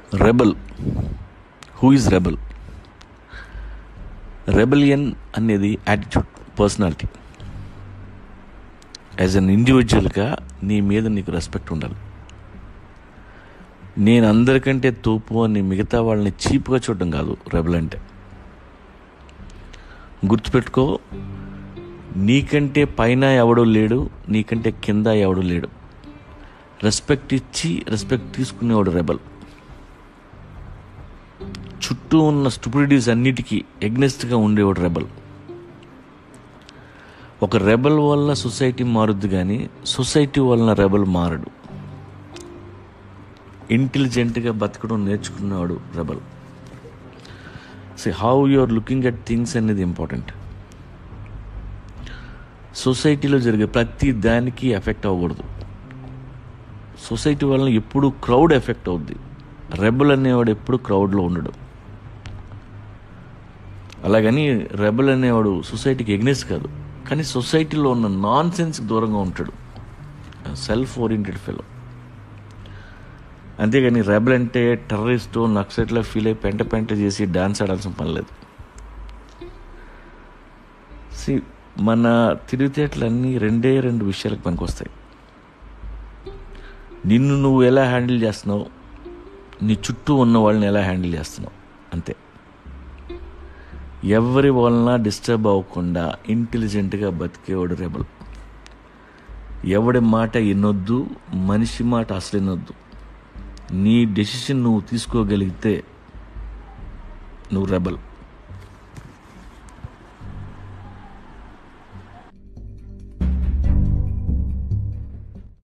rebel who is rebel rebellion అనేది attitude personality as an ఇండివిజువల్గా నీ మీద నీకు రెస్పెక్ట్ ఉండాలి నేను అందరికంటే తోపు అని మిగతా వాళ్ళని చీప్గా చూడడం కాదు రెబల్ అంటే గుర్తుపెట్టుకో నీకంటే పైన ఎవడో లేడు నీకంటే కింద ఎవడో లేడు రెస్పెక్ట్ ఇచ్చి రెస్పెక్ట్ తీసుకునేవాడు రెబల్ చుట్టూ ఉన్న స్టూపిడిటీస్ అన్నిటికీ ఎగ్నెస్ట్గా ఉండేవాడు రెబల్ ఒక రెబల్ వల్ల సొసైటీ మారుద్ది కానీ సొసైటీ వలన రెబల్ మారడు ఇంటెలిజెంట్గా బతకడం నేర్చుకున్నవాడు rebel see how you are looking at things అనేది ఇంపార్టెంట్ సొసైటీలో జరిగే ప్రతి దానికి ఎఫెక్ట్ అవ్వకూడదు సొసైటీ వలన ఎప్పుడు క్రౌడ్ ఎఫెక్ట్ అవుద్ది రెబల్ అనేవాడు ఎప్పుడు క్రౌడ్లో ఉండడు అలాగని రెబల్ అనేవాడు సొసైటీకి ఎగ్నెస్ట్ కాదు కానీ సొసైటీలో ఉన్న నాన్ సెన్స్కి దూరంగా ఉంటాడు సెల్ఫ్ ఓరియంటెడ్ ఫెలో అంతేగాని రెబల్ అంటే టెర్రరిస్ట్ నక్సైట్లో ఫీల్ అయి పెంట పెంట చేసి డాన్స్ ఆడాల్సిన పని లేదు సి మన తెలివితేటలన్నీ రెండే రెండు విషయాలకు పనికొస్తాయి నిన్ను నువ్వు ఎలా హ్యాండిల్ చేస్తున్నావు నీ చుట్టూ ఉన్న వాళ్ళని ఎలా హ్యాండిల్ చేస్తున్నావు అంతే ఎవరి వలన డిస్టర్బ్ అవ్వకుండా ఇంటెలిజెంట్గా బతికేవాడు రెబల్ ఎవడి మాట వినొద్దు మనిషి మాట అసలు వినొద్దు నీ డెసిషన్ నువ్వు తీసుకోగలిగితే నువ్వు రెబల్